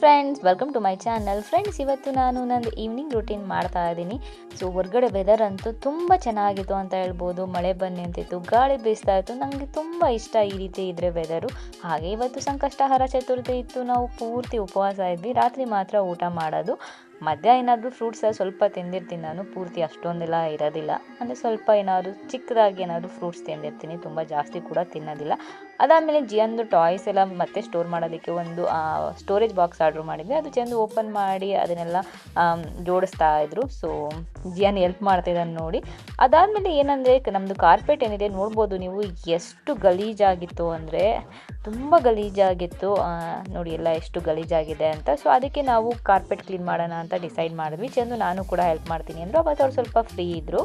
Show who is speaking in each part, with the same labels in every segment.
Speaker 1: Friends welcome to my channel friends ಇವತ್ತು ನಾನು ನಂದು ಈವ್ನಿಂಗ್ ರೂಟೀನ್ ಮಾಡ್ತಾ ಇದ್ದೀನಿ ಸೊ ಹೊರ್ಗಡೆ ವೆದರ್ ಅಂತೂ ತುಂಬ ಚೆನ್ನಾಗಿತ್ತು ಅಂತ ಹೇಳ್ಬೋದು ಮಳೆ ಬನ್ನಿ ಅಂತಿತ್ತು ಗಾಳಿ ಬೀಸ್ತಾ ಇತ್ತು ನನಗೆ ತುಂಬ ಇಷ್ಟ ಈ ರೀತಿ ಇದ್ರೆ ವೆದರು ಹಾಗೆ ಇವತ್ತು ಸಂಕಷ್ಟಹಾರ ಚತುರ್ಥಿ ಇತ್ತು ನಾವು ಪೂರ್ತಿ ಉಪವಾಸ ಇದ್ವಿ ರಾತ್ರಿ ಮಾತ್ರ ಊಟ ಮಾಡೋದು ಮಧ್ಯ ಏನಾದರೂ ಫ್ರೂಟ್ಸ್ ಸ್ವಲ್ಪ ತಿಂದಿರ್ತೀನಿ ನಾನು ಪೂರ್ತಿ ಅಷ್ಟೊಂದೆಲ್ಲ ಇರೋದಿಲ್ಲ ಅಂದರೆ ಸ್ವಲ್ಪ ಏನಾದರೂ ಚಿಕ್ಕದಾಗಿ ಏನಾದರೂ ಫ್ರೂಟ್ಸ್ ತಿಂದಿರ್ತೀನಿ ತುಂಬ ಜಾಸ್ತಿ ಕೂಡ ತಿನ್ನೋದಿಲ್ಲ ಅದಾದಮೇಲೆ ಜಿಯನ್ದು ಟಾಯ್ಸ್ ಎಲ್ಲ ಮತ್ತೆ ಸ್ಟೋರ್ ಮಾಡೋದಕ್ಕೆ ಒಂದು ಸ್ಟೋರೇಜ್ ಬಾಕ್ಸ್ ಆರ್ಡ್ರ್ ಮಾಡಿದ್ದೆ ಅದು ಚೆಂದ ಓಪನ್ ಮಾಡಿ ಅದನ್ನೆಲ್ಲ ಆಮ್, ಜೋಡಿಸ್ತಾ ಇದ್ರು ಸೊ ಜಿಯನ್ ಹೆಲ್ಪ್ ಮಾಡ್ತಿದ್ದಾನೆ ನೋಡಿ ಅದಾದಮೇಲೆ ಏನಂದರೆ ನಮ್ಮದು ಕಾರ್ಪೆಟ್ ಏನಿದೆ ನೋಡ್ಬೋದು ನೀವು ಎಷ್ಟು ಗಲೀಜಾಗಿತ್ತು ಅಂದರೆ ತುಂಬ ಗಲೀಜಾಗಿತ್ತು ಆ, ನೋಡಿ ಎಲ್ಲ ಎಷ್ಟು ಗಲೀಜಾಗಿದೆ ಅಂತ ಸೊ ಅದಕ್ಕೆ ನಾವು ಕಾರ್ಪೆಟ್ ಕ್ಲೀನ್ ಮಾಡೋಣ ಅಂತ ಡಿಸೈಡ್ ಮಾಡಿದ್ವಿ ಚಂದು ನಾನು ಕೂಡ ಹೆಲ್ಪ್ ಮಾಡ್ತೀನಿ ಅಂದರು ಅವತ್ತು ಅವ್ರು ಸ್ವಲ್ಪ ಫ್ರೀ ಇದ್ದರು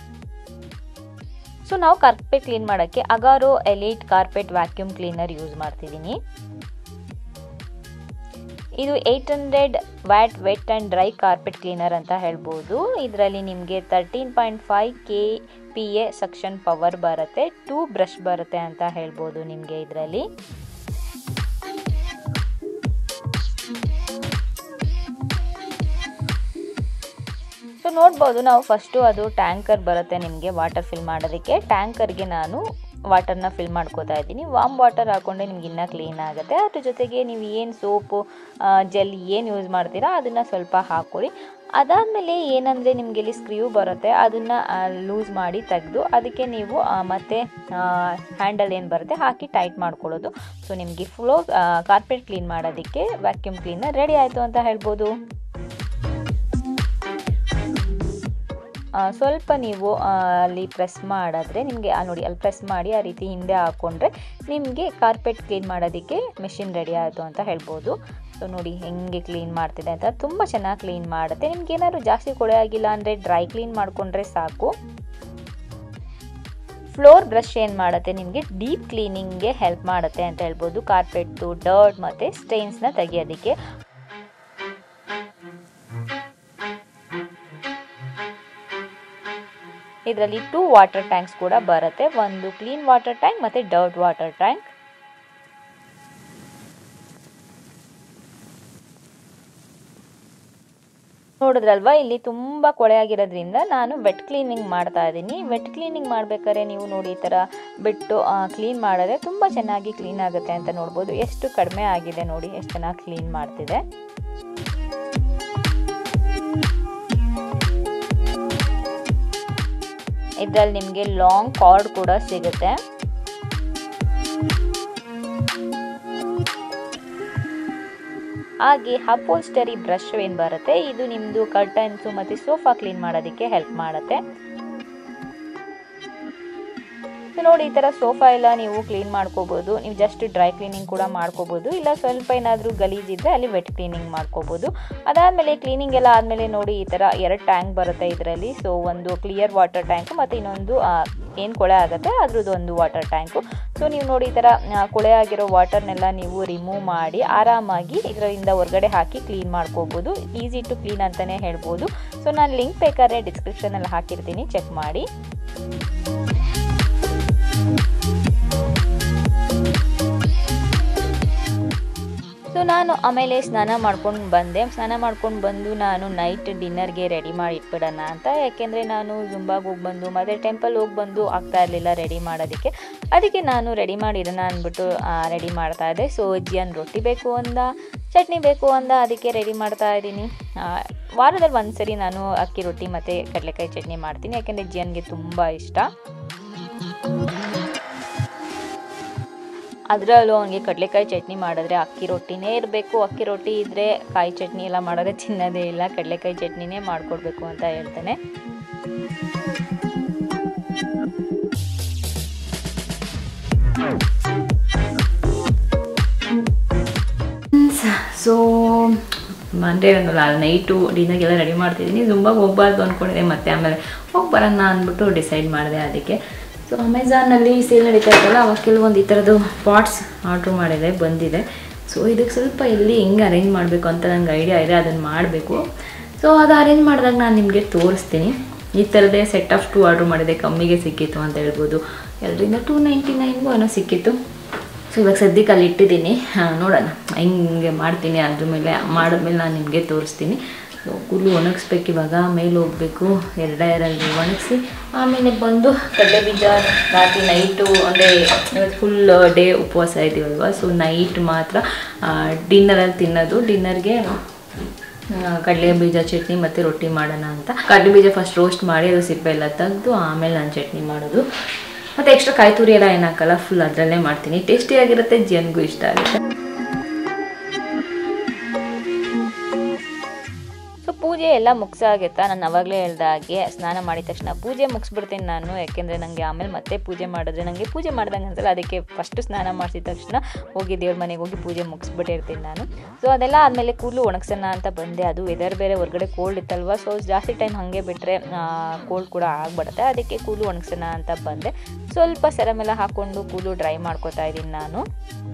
Speaker 1: ಸೊ ನಾವು ಕಾರ್ಪೆಟ್ ಕ್ಲೀನ್ ಮಾಡೋಕ್ಕೆ Agaro elite carpet vacuum cleaner use ಮಾಡ್ತಿದ್ದೀನಿ ಇದು eight hundred watt wet and dry carpet cleaner ಅಂತ ಹೇಳ್ಬೋದು ಇದರಲ್ಲಿ ನಿಮಗೆ thirteen point five K P A suction power ಬರುತ್ತೆ ಟೂ ಬ್ರಷ್ ಬರುತ್ತೆ ಅಂತ ಹೇಳ್ಬೋದು ನಿಮಗೆ ಇದರಲ್ಲಿ ಸೊ ನೋಡ್ಬೋದು ನಾವು ಫಸ್ಟು ಅದು ಟ್ಯಾಂಕರ್ ಬರುತ್ತೆ ನಿಮಗೆ ವಾಟರ್ ಫಿಲ್ ಮಾಡೋದಕ್ಕೆ ಟ್ಯಾಂಕರ್ಗೆ ನಾನು ವಾಟರ್ನ ಫಿಲ್ ಮಾಡ್ಕೋತಾ ಇದ್ದೀನಿ ವಾಮ್ ವಾಟರ್ ಹಾಕೊಂಡ್ರೆ ನಿಮ್ಗೆ ಇನ್ನೂ ಕ್ಲೀನ್ ಆಗುತ್ತೆ ಅದ್ರ ಜೊತೆಗೆ ನೀವು ಏನು ಸೋಪು ಜೆಲ್ ಏನು ಯೂಸ್ ಮಾಡ್ತೀರಾ ಅದನ್ನು ಸ್ವಲ್ಪ ಹಾಕ್ಕೊಳ್ಳಿ ಅದಾದಮೇಲೆ ಏನಂದರೆ ನಿಮಗೆ ಇಲ್ಲಿ ಸ್ಕ್ರೀವ್ ಬರುತ್ತೆ ಅದನ್ನು ಲೂಸ್ ಮಾಡಿ ತೆಗೆದು ಅದಕ್ಕೆ ನೀವು ಆ, ಮತ್ತೆ ಹ್ಯಾಂಡಲ್ ಏನು ಬರುತ್ತೆ ಹಾಕಿ ಟೈಟ್ ಮಾಡ್ಕೊಳ್ಳೋದು ಸೊ ನಿಮಗೆ ಫ್ಲೋ ಕಾರ್ಪೆಟ್ ಕ್ಲೀನ್ ಮಾಡೋದಕ್ಕೆ ವ್ಯಾಕ್ಯೂಮ್ ಕ್ಲೀನರ್ ರೆಡಿ ಆಯಿತು ಅಂತ ಹೇಳ್ಬೋದು ಆ, ಸ್ವಲ್ಪ ನೀವು ಆ, ಅಲ್ಲಿ ಪ್ರೆಸ್ ಮಾಡಿದ್ರೆ ನಿಮಗೆ ನೋಡಿ ಅಲ್ಲಿ ಪ್ರೆಸ್ ಮಾಡಿ ಆ ರೀತಿ ಹಿಂದೆ ಹಾಕ್ಕೊಂಡ್ರೆ ನಿಮಗೆ ಕಾರ್ಪೆಟ್ ಕ್ಲೀನ್ ಮಾಡೋದಕ್ಕೆ ಮೆಷಿನ್ ರೆಡಿ ಆಯಿತು ಅಂತ ಹೇಳ್ಬೋದು ಸೊ ನೋಡಿ ಹೆಂಗೆ ಕ್ಲೀನ್ ಮಾಡ್ತಿದೆ ಅಂತ ತುಂಬ ಚೆನ್ನಾಗಿ ಕ್ಲೀನ್ ಮಾಡುತ್ತೆ ನಿಮ್ಗೆ ಏನಾದ್ರು ಜಾಸ್ತಿ ಕೊಳೆ ಆಗಿಲ್ಲ ಅಂದರೆ ಡ್ರೈ ಕ್ಲೀನ್ ಮಾಡಿಕೊಂಡ್ರೆ ಸಾಕು ಫ್ಲೋರ್ ಬ್ರಷ್ ಏನು ಮಾಡುತ್ತೆ ನಿಮಗೆ ಡೀಪ್ ಕ್ಲೀನಿಂಗ್ಗೆ ಹೆಲ್ಪ್ ಮಾಡುತ್ತೆ ಅಂತ ಹೇಳ್ಬೋದು ಕಾರ್ಪೆಟ್ದು ಡರ್ಟ್ ಮತ್ತು ಸ್ಟೈನ್ಸ್ನ ತೆಗಿಯೋದಕ್ಕೆ ಇದರಲ್ಲಿ ಟೂ ವಾಟರ್ ಟ್ಯಾಂಕ್ಸ್ ಕೂಡ ಬರುತ್ತೆ ಒಂದು ಕ್ಲೀನ್ ವಾಟರ್ ಟ್ಯಾಂಕ್ ಮತ್ತು ಡರ್ಟ್ ವಾಟರ್ ಟ್ಯಾಂಕ್ ನೋಡಿದ್ರಲ್ವಾ ಇಲ್ಲಿ ತುಂಬ ಕೊಳೆ ಆಗಿರೋದ್ರಿಂದ ನಾನು ವೆಟ್ ಕ್ಲೀನಿಂಗ್ ಮಾಡ್ತಾ ಇದ್ದೀನಿ ವೆಟ್ ಕ್ಲೀನಿಂಗ್ ಮಾಡ್ಬೇಕಾದ್ರೆ ನೀವು ನೋಡಿ ಈ ಥರ ಬಿಟ್ಟು ಕ್ಲೀನ್ ಮಾಡಿದ್ರೆ ತುಂಬ ಚೆನ್ನಾಗಿ ಕ್ಲೀನ್ ಆಗುತ್ತೆ ಅಂತ ನೋಡ್ಬೋದು ಎಷ್ಟು ಕಡಿಮೆ ಆಗಿದೆ ನೋಡಿ ಎಷ್ಟು ಚೆನ್ನಾಗಿ ಕ್ಲೀನ್ ಮಾಡ್ತಿದೆ ಇದರಲ್ಲಿ ನಿಮಗೆ ಲಾಂಗ್ ಕಾರ್ಡ್ ಕೂಡ ಸಿಗುತ್ತೆ ಹಾಗೆ ಅಪೋಲ್ಸ್ಟರಿ ಬ್ರಷ್ ಏನು ಬರುತ್ತೆ ಇದು ನಿಮ್ಮದು ಕರ್ಟನ್ಸು ಮತ್ತು ಸೋಫಾ ಕ್ಲೀನ್ ಮಾಡೋದಕ್ಕೆ ಹೆಲ್ಪ್ ಮಾಡುತ್ತೆ ಸೊ ನೋಡಿ ಈ ಥರ ಸೋಫಾ ಎಲ್ಲ ನೀವು ಕ್ಲೀನ್ ಮಾಡ್ಕೋಬೋದು ನೀವು ಜಸ್ಟ್ ಡ್ರೈ ಕ್ಲೀನಿಂಗ್ ಕೂಡ ಮಾಡ್ಕೋಬೋದು ಇಲ್ಲ ಸ್ವಲ್ಪ ಏನಾದರೂ ಗಲೀಜಿದ್ರೆ ಅಲ್ಲಿ ವೆಟ್ ಕ್ಲೀನಿಂಗ್ ಮಾಡ್ಕೋಬೋದು ಅದಾದಮೇಲೆ ಕ್ಲೀನಿಂಗ್ ಎಲ್ಲ ಆದಮೇಲೆ ನೋಡಿ ಈ ಥರ ಎರಡು ಟ್ಯಾಂಕ್ ಬರುತ್ತೆ ಇದರಲ್ಲಿ ಸೊ ಒಂದು ಕ್ಲಿಯರ್ ವಾಟರ್ ಟ್ಯಾಂಕು ಮತ್ತು ಇನ್ನೊಂದು ಏನು ಕೊಳೆ ಆಗುತ್ತೆ ಅದ್ರದ್ದು ಒಂದು ವಾಟರ್ ಟ್ಯಾಂಕು ಸೊ ನೀವು ನೋಡಿ ಈ ಥರ ಆ, ಕೊಳೆ ಆಗಿರೋ ವಾಟರ್ನೆಲ್ಲ ನೀವು ರಿಮೂವ್ ಮಾಡಿ ಆರಾಮಾಗಿ ಇದರಿಂದ ಹೊರಗಡೆ ಹಾಕಿ ಕ್ಲೀನ್ ಮಾಡ್ಕೋಬೋದು ಈಸಿ ಟು ಕ್ಲೀನ್ ಅಂತಲೇ ಹೇಳ್ಬೋದು ಸೊ ನಾನು ಲಿಂಕ್ ಬೇಕಾದ್ರೆ ಡಿಸ್ಕ್ರಿಪ್ಷನಲ್ಲಿ ಹಾಕಿರ್ತೀನಿ ಚೆಕ್ ಮಾಡಿ ಸೊ ನಾನು ಆಮೇಲೆ ಸ್ನಾನ ಮಾಡ್ಕೊಂಡು ಬಂದೆ ಸ್ನಾನ ಮಾಡ್ಕೊಂಡು ಬಂದು ನಾನು ನೈಟ್ ಡಿನ್ನರ್ಗೆ ರೆಡಿ ಮಾಡಿ ಇಟ್ಬಿಡೋಣ ಅಂತ ಯಾಕೆಂದರೆ ನಾನು ಜುಂಬಾಗೆ ಹೋಗಿ ಬಂದು ಮತ್ತು ಟೆಂಪಲ್ ಹೋಗಿ ಬಂದು ಆಗ್ತಾ ಇರಲಿಲ್ಲ ರೆಡಿ ಮಾಡೋದಕ್ಕೆ ಅದಕ್ಕೆ ನಾನು ರೆಡಿ ಮಾಡಿಡೋಣ ಅಂದ್ಬಿಟ್ಟು ರೆಡಿ ಮಾಡ್ತಾ ಇದ್ದೆ ಸೊ ಜಿಯನ್ ರೊಟ್ಟಿ ಬೇಕು ಅಂದ ಚಟ್ನಿ ಬೇಕು ಅಂದ ಅದಕ್ಕೆ ರೆಡಿ ಮಾಡ್ತಾ ಇದ್ದೀನಿ ಆ, ವಾರದಲ್ಲಿ ಒಂದು ಸರಿ ನಾನು ಅಕ್ಕಿ ರೊಟ್ಟಿ ಮತ್ತು ಕಡಲೆಕಾಯಿ ಚಟ್ನಿ ಮಾಡ್ತೀನಿ ಯಾಕೆಂದರೆ ಜಿಯನ್ಗೆ ತುಂಬ ಇಷ್ಟ ಅದರಲ್ಲೂ ಅವನಿಗೆ ಕಡಲೆಕಾಯಿ ಚಟ್ನಿ ಮಾಡಿದ್ರೆ ಅಕ್ಕಿ ರೊಟ್ಟಿನೇ ಇರಬೇಕು ಅಕ್ಕಿ ರೊಟ್ಟಿ ಇದ್ದರೆ ಕಾಯಿ ಚಟ್ನಿ ಎಲ್ಲ ಮಾಡಿದ್ರೆ ತಿನ್ನೋದೇ ಇಲ್ಲ ಕಡಲೆಕಾಯಿ ಚಟ್ನಿನೇ ಮಾಡಿಕೊಡ್ಬೇಕು ಅಂತ ಹೇಳ್ತಾನೆ ಸೊ ಮಂಡೇ ನೈಟು ಡಿನ್ನರ್ಗೆಲ್ಲ ರೆಡಿ ಮಾಡ್ತಿದ್ದೀನಿ ಜುಂಬಾಗೆ ಹೋಗ್ಬಾರ್ದು ಅಂದ್ಕೊಂಡಿದ್ದೆ ಮತ್ತೆ ಆಮೇಲೆ ಹೋಗಿ ಬರೋಣ ಅಂದ್ಬಿಟ್ಟು ಡಿಸೈಡ್ ಮಾಡಿದೆ ಅದಕ್ಕೆ ಸೊ ಅಮೆಝಾನಲ್ಲಿ ಸೇಲ್ ನಡೀತಾ ಇತ್ತಲ್ಲ ಅವಾಗ ಕೆಲವೊಂದು ಈ ಥರದ್ದು ಪಾಟ್ಸ್ ಆರ್ಡ್ರ್ ಮಾಡಿದೆ ಬಂದಿದೆ ಸೊ ಇದಕ್ಕೆ ಸ್ವಲ್ಪ ಎಲ್ಲಿ ಹೆಂಗೆ ಅರೇಂಜ್ ಮಾಡಬೇಕು ಅಂತ ನಂಗೆ ಐಡಿಯಾ ಇದೆ ಅದನ್ನು ಮಾಡಬೇಕು ಸೊ ಅದು ಅರೇಂಜ್ ಮಾಡಿದಾಗ ನಾನು ನಿಮಗೆ ತೋರಿಸ್ತೀನಿ ಈ ಥರದೇ ಸೆಟ್ ಆಫ್ ಟು ಆರ್ಡ್ರ್ ಮಾಡಿದೆ ಕಮ್ಮಿಗೆ ಸಿಕ್ಕಿತ್ತು ಅಂತ ಹೇಳ್ಬೋದು ಎರಡರಿಂದ ಟೂ ನೈಂಟಿ ನೈನ್ಗೂ ಏನೋ ಸಿಕ್ಕಿತ್ತು ಸೊ ಇವಾಗ ಸದ್ಯಕ್ಕೆ ಅಲ್ಲಿ ಇಟ್ಟಿದ್ದೀನಿ ಆ, ನೋಡೋಣ ಹಿಂಗೆ ಮಾಡ್ತೀನಿ ಅದ್ರ ಮೇಲೆ ಮಾಡಿದ್ಮೇಲೆ ನಾನು ನಿಮಗೆ ತೋರಿಸ್ತೀನಿ ಸೊ ಕೂದಲು ಒಣಗಿಸ್ಬೇಕು ಇವಾಗ ಮೇಲೆ ಹೋಗಬೇಕು ಎರಡೇ ಎರಡಲ್ಲಿ ಒಣಗಿಸಿ ಆಮೇಲೆ ಬಂದು ಕಡಲೆ ಬೀಜ ರಾತ್ರಿ ನೈಟು ಅಂದರೆ ಇವತ್ತು ಫುಲ್ ಡೇ ಉಪವಾಸ ಇದ್ದೀವಲ್ವ ಸೊ ನೈಟ್ ಮಾತ್ರ ಡಿನ್ನರಲ್ಲಿ ತಿನ್ನೋದು ಡಿನ್ನರ್ಗೆ ಕಡಲೆ ಬೀಜ ಚಟ್ನಿ ಮತ್ತು ರೊಟ್ಟಿ ಮಾಡೋಣ ಅಂತ ಕಡಲೆ ಬೀಜ ಫಸ್ಟ್ ರೋಸ್ಟ್ ಮಾಡಿ ಅದು ಸಿಪ್ಪೆ ಎಲ್ಲ ತೆಗೆದು ಆಮೇಲೆ ನಾನು ಚಟ್ನಿ ಮಾಡೋದು ಮತ್ತು ಎಕ್ಸ್ಟ್ರಾ ಕಾಯಿ ತುರಿ ಎಲ್ಲ ಏನು ಹಾಕಲ್ಲ ಫುಲ್ ಅದರಲ್ಲೇ ಮಾಡ್ತೀನಿ ಟೇಸ್ಟಿಯಾಗಿರುತ್ತೆ ಜನ್ಗೂ ಇಷ್ಟ ಆಗುತ್ತೆ ಸೊ ಪೂಜೆ ಎಲ್ಲ ಮುಗಿಸಾಗಿತ್ತಾ ನಾನು ಅವಾಗಲೇ ಹೇಳ್ದ ಹಾಗೆ ಸ್ನಾನ ಮಾಡಿದ ತಕ್ಷಣ ಪೂಜೆ ಮುಗಿಸ್ಬಿಡ್ತೀನಿ ನಾನು ಯಾಕೆಂದರೆ ನನಗೆ ಆಮೇಲೆ ಮತ್ತೆ ಪೂಜೆ ಮಾಡಿದ್ರೆ ನನಗೆ ಪೂಜೆ ಮಾಡ್ದಂಗೆ ಅನ್ಸಲ್ಲ ಅದಕ್ಕೆ ಫಸ್ಟ್ ಸ್ನಾನ ಮಾಡಿಸಿದ ತಕ್ಷಣ ಹೋಗಿ ದೇವ್ರ ಮನೆಗೆ ಹೋಗಿ ಪೂಜೆ ಮುಗಿಸ್ಬಿಟ್ಟಿರ್ತೀನಿ ನಾನು ಸೊ ಅದೆಲ್ಲ ಆದಮೇಲೆ ಕೂದಲು ಒಣಗ್ಸೋಣ ಅಂತ ಬಂದೆ ಅದು ವೆದರ್ ಬೇರೆ ಹೊರಗಡೆ ಕೋಲ್ಡ್ ಇತ್ತಲ್ವ ಸೊ ಜಾಸ್ತಿ ಟೈಮ್ ಹಾಗೆ ಬಿಟ್ಟರೆ ಕೋಲ್ಡ್ ಕೂಡ ಆಗ್ಬಿಡುತ್ತೆ ಅದಕ್ಕೆ ಕೂದಲು ಒಣಗ್ಸೋಣ ಅಂತ ಬಂದೆ ಸ್ವಲ್ಪ ಸೆರಮೆಲ್ಲ ಹಾಕ್ಕೊಂಡು ಕೂದಲು ಡ್ರೈ ಮಾಡ್ಕೊತಾ ಇದ್ದೀನಿ ನಾನು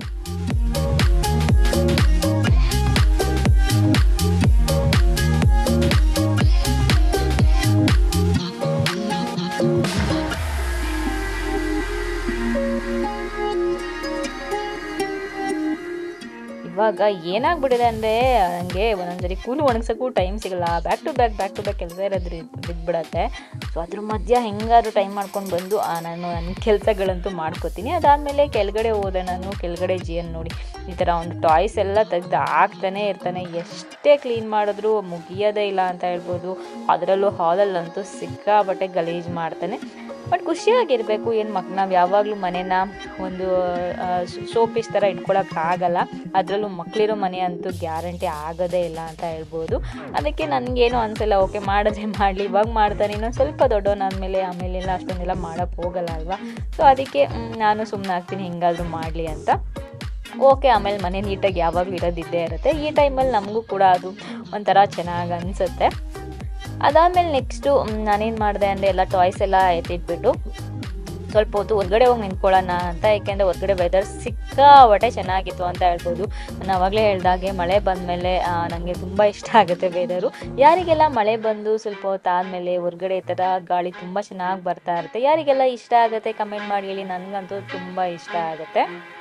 Speaker 1: ಇವಾಗ ಏನಾಗ್ಬಿಟ್ಟಿದೆ ಅಂದರೆ ನನಗೆ ಒಂದೊಂದ್ಸರಿ ಕೂಲು ಒಣಗ್ಸೋಕ್ಕೂ ಟೈಮ್ ಸಿಗಲ್ಲ back to back back to back ಕೆಲಸ ಇರೋದ್ರಿ ಬಿದ್ದುಬಿಡತ್ತೆ ಸೊ ಅದ್ರ ಮಧ್ಯ ಹೆಂಗಾದ್ರೂ ಟೈಮ್ ಮಾಡ್ಕೊಂಡು ಬಂದು ಆ, ನಾನು ನನ್ನ ಕೆಲಸಗಳಂತೂ ಮಾಡ್ಕೋತೀನಿ ಅದಾದಮೇಲೆ ಕೆಳಗಡೆ ಹೋದೆ ನಾನು ಕೆಳಗಡೆ ಜಿಯನ್ ನೋಡಿ ಈ ಥರ ಒಂದು ಟಾಯ್ಸ್ ಎಲ್ಲ ತೆಗ್ದು ಹಾಕ್ತಾನೆ ಇರ್ತಾನೆ ಎಷ್ಟೇ ಕ್ಲೀನ್ ಮಾಡಿದ್ರೂ ಮುಗಿಯೋದೇ ಇಲ್ಲ ಅಂತ ಹೇಳ್ಬೋದು ಅದರಲ್ಲೂ ಹಾಲಲ್ಲಂತೂ ಸಿಕ್ಕಾಬಟ್ಟೆ ಗಲೀಜು ಮಾಡ್ತಾನೆ ಬಟ್ ಖುಷಿಯಾಗಿರಬೇಕು ಏನು ಮಕ್ ನಾವು ಯಾವಾಗಲೂ ಮನೇನ ಒಂದು ಶೋಪೀಸ್ ಥರ ಇಟ್ಕೊಳಕ್ಕಾಗಲ್ಲ ಅದರಲ್ಲೂ ಮಕ್ಕಳಿರೋ ಮನೆ ಅಂತೂ ಗ್ಯಾರಂಟಿ ಆಗೋದೇ ಇಲ್ಲ ಅಂತ ಹೇಳ್ಬೋದು ಅದಕ್ಕೆ ನನಗೇನು ಅನಿಸಲ್ಲ ಓಕೆ ಮಾಡಿದ್ರೆ ಮಾಡಲಿ ಇವಾಗ ಮಾಡ್ತಾನೆ ಇನ್ನೊಂದು ಸ್ವಲ್ಪ ದೊಡ್ಡವನಾದ್ಮೇಲೆ ಆಮೇಲೆಲ್ಲ ಅಷ್ಟೊಂದೆಲ್ಲ ಮಾಡೋಕ್ಕೆ ಹೋಗಲ್ಲ ಅಲ್ವಾ ಸೊ ಅದಕ್ಕೆ ಮ್, ನಾನು ಸುಮ್ಮನೆ ಆಗ್ತೀನಿ ಹೆಂಗಾದ್ರೂ ಮಾಡಲಿ ಅಂತ ಓಕೆ ಆಮೇಲೆ ಮನೆ ನೀಟಾಗಿ ಯಾವಾಗಲೂ ಇರೋದಿದ್ದೇ ಇರುತ್ತೆ ಈ ಟೈಮಲ್ಲಿ ನಮಗೂ ಕೂಡ ಅದು ಒಂಥರ ಚೆನ್ನಾಗಿ ಅನಿಸುತ್ತೆ ಅದಾದಮೇಲೆ ನೆಕ್ಸ್ಟು ನಾನೇನು ಮಾಡಿದೆ ಅಂದರೆ ಎಲ್ಲ ಟಾಯ್ಸ್ ಎಲ್ಲ ಎತ್ತಿಟ್ಬಿಟ್ಟು ಸ್ವಲ್ಪ ಹೊತ್ತು ಹೊರಗಡೆ ಹೋಗಿ ನಿಂತ್ಕೊಳ್ಳೋಣ ಅಂತ ಯಾಕೆಂದರೆ ಹೊರಗಡೆ ವೆದರ್ ಸಿಕ್ಕಾಬಟ್ಟೆ ಚೆನ್ನಾಗಿತ್ತು ಅಂತ ಹೇಳ್ಬೋದು ನಾನು ಆವಾಗಲೇ ಹೇಳ್ದಾಗೆ ಮಳೆ ಬಂದಮೇಲೆ ನನಗೆ ತುಂಬ ಇಷ್ಟ ಆಗುತ್ತೆ ವೆದರು ಯಾರಿಗೆಲ್ಲ ಮಳೆ ಬಂದು ಸ್ವಲ್ಪ ಹೊತ್ತು ಆದಮೇಲೆ ಹೊರಗಡೆ ಈ ಥರ ಗಾಳಿ ತುಂಬ ಚೆನ್ನಾಗಿ ಬರ್ತಾ ಇರುತ್ತೆ ಯಾರಿಗೆಲ್ಲ ಇಷ್ಟ ಆಗುತ್ತೆ ಕಮೆಂಟ್ ಮಾಡಿ ಹೇಳಿ ನನಗಂತೂ ತುಂಬ ಇಷ್ಟ ಆಗುತ್ತೆ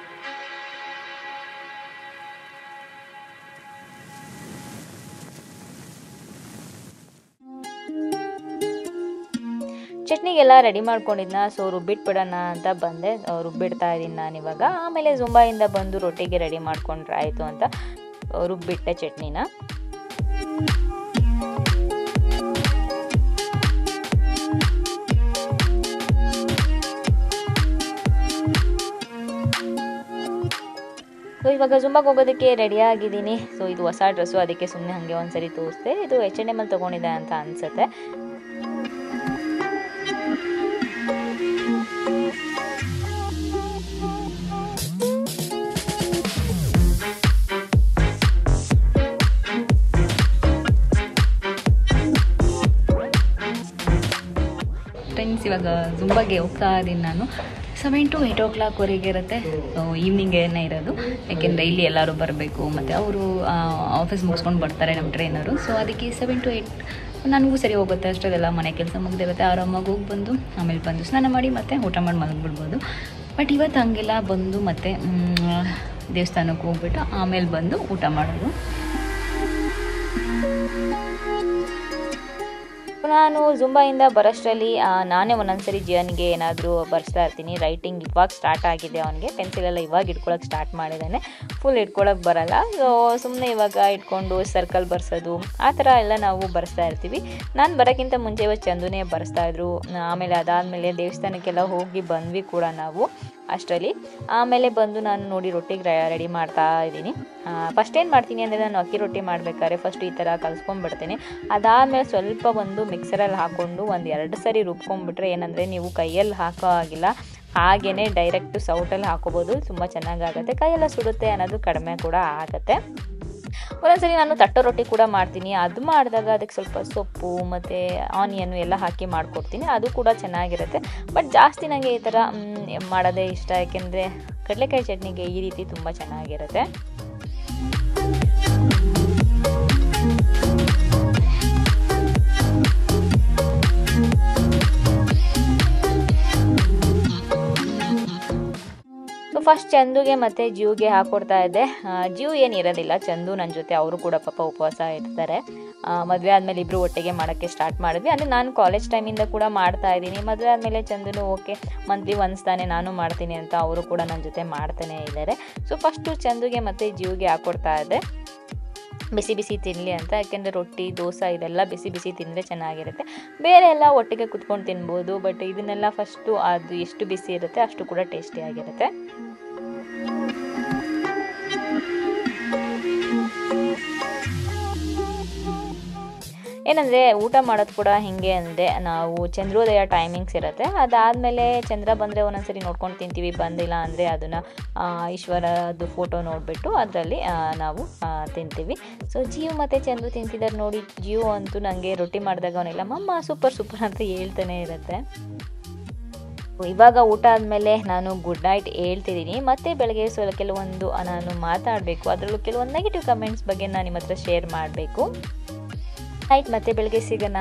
Speaker 1: ಚಟ್ನಿಗೆಲ್ಲ ರೆಡಿ ಮಾಡ್ಕೊಂಡಿದ್ನ ಸೊ ರುಬ್ಬಿಟ್ಬಿಡೋಣ ಅಂತ ಬಂದೆ ಆ, ರುಬ್ಬಿಡ್ತಾ ಇದ್ದೀನಿ ನಾನು ಇವಾಗ ಆಮೇಲೆ ಜುಂಬಾಯಿಂದ ಬಂದು ರೊಟ್ಟಿಗೆ ರೆಡಿ ಮಾಡ್ಕೊಂಡ್ರೆ ಆಯಿತು ಅಂತ ಆ, ರುಬ್ಬಿಟ್ಟೆ ಚಟ್ನಿನ ಸೊ ಇವಾಗ ಜುಂಬಾಗೆ ಹೋಗೋದಕ್ಕೆ ರೆಡಿ ಆಗಿದ್ದೀನಿ ಸೊ ಇದು ಹೊಸ ಡ್ರೆಸ್ಸು ಅದಕ್ಕೆ ಸುಮ್ಮನೆ ಹಾಗೆ ಒಂದ್ಸರಿ ತೋರಿಸ್ದೆ ಇದು ಎಚ್ ಎನ್ ಎಮ್ ಅಲ್ಲಿ ತೊಗೊಂಡಿದ್ದೆ ಅಂತ ಅನ್ಸುತ್ತೆ ಫ್ರೆಂಡ್ಸ್ ಇವಾಗ ಜುಂಬಾಗೆ ಹೋಗ್ತಾ ಇದ್ದೀನಿ ನಾನು ಸೆವೆನ್ ಟು ಏಯ್ಟ್ ಓ ಕ್ಲಾಕ್ವರೆಗೆ ಇರುತ್ತೆ ಈವ್ನಿಂಗೇನೆ ಇರೋದು ಯಾಕೆಂದರೆ ಇಲ್ಲಿ ಎಲ್ಲರೂ ಬರಬೇಕು ಮತ್ತು ಅವರು ಆಫೀಸ್ ಮುಗಿಸ್ಕೊಂಡು ಬರ್ತಾರೆ ನಮ್ಮ ಟ್ರೈನರು ಸೊ ಅದಕ್ಕೆ ಸೆವೆನ್ ಟು ಏಯ್ಟ್ ನನಗೂ ಸರಿ ಹೋಗುತ್ತೆ ಅಷ್ಟೊಂದೆಲ್ಲ ಮನೆ ಕೆಲಸ ಮುಗ್ದಿರುತ್ತೆ ಆರಾಮಾಗಿ ಹೋಗಿ ಬಂದು ಆಮೇಲೆ ಬಂದು ಸ್ನಾನ ಮಾಡಿ ಮತ್ತೆ ಊಟ ಮಾಡಿ ಮಲಗಿಬಿಡ್ಬೋದು ಬಟ್ ಇವತ್ತು ಹಂಗೆಲ್ಲ ಬಂದು ಮತ್ತೆ ಮ್, ದೇವಸ್ಥಾನಕ್ಕೆ ಹೋಗ್ಬಿಟ್ಟು ಆಮೇಲೆ ಬಂದು ಊಟ ಮಾಡೋದು ನಾನು ಜುಂಬಾಯಿಂದ ಬರೋಷ್ಟರಲ್ಲಿ ಆ, ನಾನೇ ಒಂದೊಂದ್ಸರಿ ಜಿಯನ್ಗೆ ಏನಾದರೂ ಬರ್ಸ್ತಾ ಇರ್ತೀನಿ ರೈಟಿಂಗ್ ಇವಾಗ ಸ್ಟಾರ್ಟ್ ಆಗಿದೆ ಅವನಿಗೆ ಪೆನ್ಸಿಲೆಲ್ಲ ಇವಾಗ ಇಟ್ಕೊಳಕ್ಕೆ ಸ್ಟಾರ್ಟ್ ಮಾಡಿದ್ದಾನೆ ಫುಲ್ ಇಟ್ಕೊಳಕ್ಕೆ ಬರಲ್ಲ ಸೊ ಸುಮ್ಮನೆ ಇವಾಗ ಇಟ್ಕೊಂಡು ಸರ್ಕಲ್ ಬರ್ಸೋದು ಆ ಥರ ಎಲ್ಲ ನಾವು ಬರ್ಸ್ತಾ ಇರ್ತೀವಿ ನಾನು ಬರೋಕ್ಕಿಂತ ಮುಂಚೆ ಇವತ್ತು ಚಂದುನೇ ಬರ್ಸ್ತಾ ಇದ್ರು ಆಮೇಲೆ ಅದಾದಮೇಲೆ ದೇವಸ್ಥಾನಕ್ಕೆಲ್ಲ ಹೋಗಿ ಬಂದ್ವಿ ಕೂಡ ನಾವು ಅಷ್ಟರಲ್ಲಿ ಆಮೇಲೆ ಬಂದು ನಾನು ನೋಡಿ ರೊಟ್ಟಿಗೆ ರೆಡಿ ಮಾಡ್ತಾ ಇದ್ದೀನಿ ಫಸ್ಟ್ ಏನು ಮಾಡ್ತೀನಿ ಅಂದರೆ ನಾನು ಅಕ್ಕಿ ರೊಟ್ಟಿ ಮಾಡಬೇಕಾದ್ರೆ ಫಸ್ಟ್ ಈ ಥರ ಕಲಿಸ್ಕೊಂಡ್ಬಿಡ್ತೀನಿ ಅದಾದಮೇಲೆ ಸ್ವಲ್ಪ ಒಂದು ಮಿಕ್ಸರಲ್ಲಿ ಹಾಕ್ಕೊಂಡು ಒಂದು ಎರಡು ಸರಿ ರುಬ್ಕೊಂಡ್ಬಿಟ್ರೆ ಏನಂದರೆ ನೀವು ಕೈಯಲ್ಲಿ ಹಾಕೋ ಆಗಿಲ್ಲ ಹಾಗೇ ಡೈರೆಕ್ಟು ಸೌಟಲ್ಲಿ ಹಾಕೋಬೋದು ತುಂಬ ಚೆನ್ನಾಗಾಗುತ್ತೆ ಕೈಯೆಲ್ಲ ಸುಡುತ್ತೆ ಅನ್ನೋದು ಕಡಿಮೆ ಕೂಡ ಆಗುತ್ತೆ ಒಂದೊಂದ್ಸರಿ ನಾನು ತಟ್ಟೋ ರೊಟ್ಟಿ ಕೂಡ ಮಾಡ್ತೀನಿ ಅದು ಮಾಡಿದಾಗ ಅದಕ್ಕೆ ಸ್ವಲ್ಪ ಸೊಪ್ಪು ಮತ್ತು ಆನಿಯನ್ನು ಎಲ್ಲ ಹಾಕಿ ಮಾಡಿಕೊಡ್ತೀನಿ ಅದು ಕೂಡ ಚೆನ್ನಾಗಿರುತ್ತೆ ಬಟ್ ಜಾಸ್ತಿ ನನಗೆ ಈ ಥರ ಮ್, ಮಾಡೋದೇ ಇಷ್ಟ ಯಾಕೆಂದರೆ ಕಡಲೆಕಾಯಿ ಚಟ್ನಿಗೆ ಈ ರೀತಿ ತುಂಬ ಚೆನ್ನಾಗಿರುತ್ತೆ ಸೊ ಫಸ್ಟ್ ಚಂದುಗೆ ಮತ್ತು ಜಿವ್ಗೆ ಹಾಕ್ಕೊಡ್ತಾ ಇದ್ದೆ ಆ, ಜಿವ್ ಏನು ಇರೋದಿಲ್ಲ ಚಂದು ನನ್ನ ಜೊತೆ ಅವರು ಕೂಡ ಪಾಪ ಉಪವಾಸ ಇರ್ತಾರೆ ಮದುವೆ ಆದಮೇಲೆ ಇಬ್ಬರು ಒಟ್ಟಿಗೆ ಮಾಡೋಕ್ಕೆ ಸ್ಟಾರ್ಟ್ ಮಾಡಿದ್ವಿ ಅಂದರೆ ನಾನು ಕಾಲೇಜ್ ಟೈಮಿಂದ ಕೂಡ ಮಾಡ್ತಾ ಇದ್ದೀನಿ ಮದುವೆ ಆದಮೇಲೆ ಚಂದನು ಓಕೆ ಮಂತ್ಲಿ ಒನ್ಸ್ ತಾನೇ ನಾನು ಮಾಡ್ತೀನಿ ಅಂತ ಅವರು ಕೂಡ ನನ್ನ ಜೊತೆ ಮಾಡ್ತಾನೆ ಇದ್ದಾರೆ ಸೊ ಫಸ್ಟು ಚಂದುಗೆ ಮತ್ತು ಜಿವ್ಗೆ ಹಾಕ್ಕೊಡ್ತಾ ಇದ್ದೆ ಬಿಸಿ ಬಿಸಿ ತಿನ್ನಲಿ ಅಂತ ಯಾಕೆಂದರೆ ರೊಟ್ಟಿ ದೋಸೆ ಇದೆಲ್ಲ ಬಿಸಿ ಬಿಸಿ ತಿಂದರೆ ಚೆನ್ನಾಗಿರುತ್ತೆ ಬೇರೆ ಎಲ್ಲ ಒಟ್ಟಿಗೆ ಕುತ್ಕೊಂಡು ತಿನ್ಬೋದು ಬಟ್ ಇದನ್ನೆಲ್ಲ ಫಸ್ಟು ಅದು ಎಷ್ಟು ಬಿಸಿ ಇರುತ್ತೆ ಅಷ್ಟು ಕೂಡ ಟೇಸ್ಟಿಯಾಗಿರುತ್ತೆ ಏನಂದರೆ ಊಟ ಮಾಡೋದು ಕೂಡ ಹಿಂಗೆ ಅಂದರೆ ನಾವು ಚಂದ್ರೋದಯ ಟೈಮಿಂಗ್ಸ್ ಇರುತ್ತೆ ಅದಾದಮೇಲೆ ಚಂದ್ರ ಬಂದರೆ ಒಂದೊಂದ್ಸರಿ ನೋಡ್ಕೊಂಡು ತಿಂತೀವಿ ಬಂದಿಲ್ಲ ಅಂದರೆ ಅದನ್ನು ಈಶ್ವರದ್ದು ಫೋಟೋ ನೋಡಿಬಿಟ್ಟು ಅದರಲ್ಲಿ ನಾವು ಆ, ತಿಂತೀವಿ ಸೊ ಜಿಯೋ ಮತ್ತು ಚಂದ್ರು ತಿಂತಿದ್ದಾರೆ ನೋಡಿ ಜಿಯೋ ಅಂತೂ ನನಗೆ ರೊಟ್ಟಿ ಮಾಡಿದಾಗ ಅವನೆಲ್ಲ ಮಮ್ಮ ಸೂಪರ್ ಸೂಪರ್ ಅಂತ ಹೇಳ್ತಾನೆ ಇರುತ್ತೆ ಇವಾಗ ಊಟ ಆದಮೇಲೆ ನಾನು ಗುಡ್ ನೈಟ್ ಹೇಳ್ತಿದ್ದೀನಿ ಮತ್ತೆ ಬೆಳಗ್ಗೆ ಸ್ವಲ್ಪ ಕೆಲವೊಂದು ಆ, ನಾನು ಮಾತಾಡಬೇಕು ಅದರಲ್ಲೂ ಕೆಲವೊಂದು ನೆಗೆಟಿವ್ ಕಮೆಂಟ್ಸ್ ಬಗ್ಗೆ ನಾನು ನಿಮ್ಮ ಹತ್ರ ಶೇರ್ ಮಾಡಬೇಕು ನೈಟ್ ಮತ್ತೆ ಬೆಳಗ್ಗೆ ಸಿಗೋಣ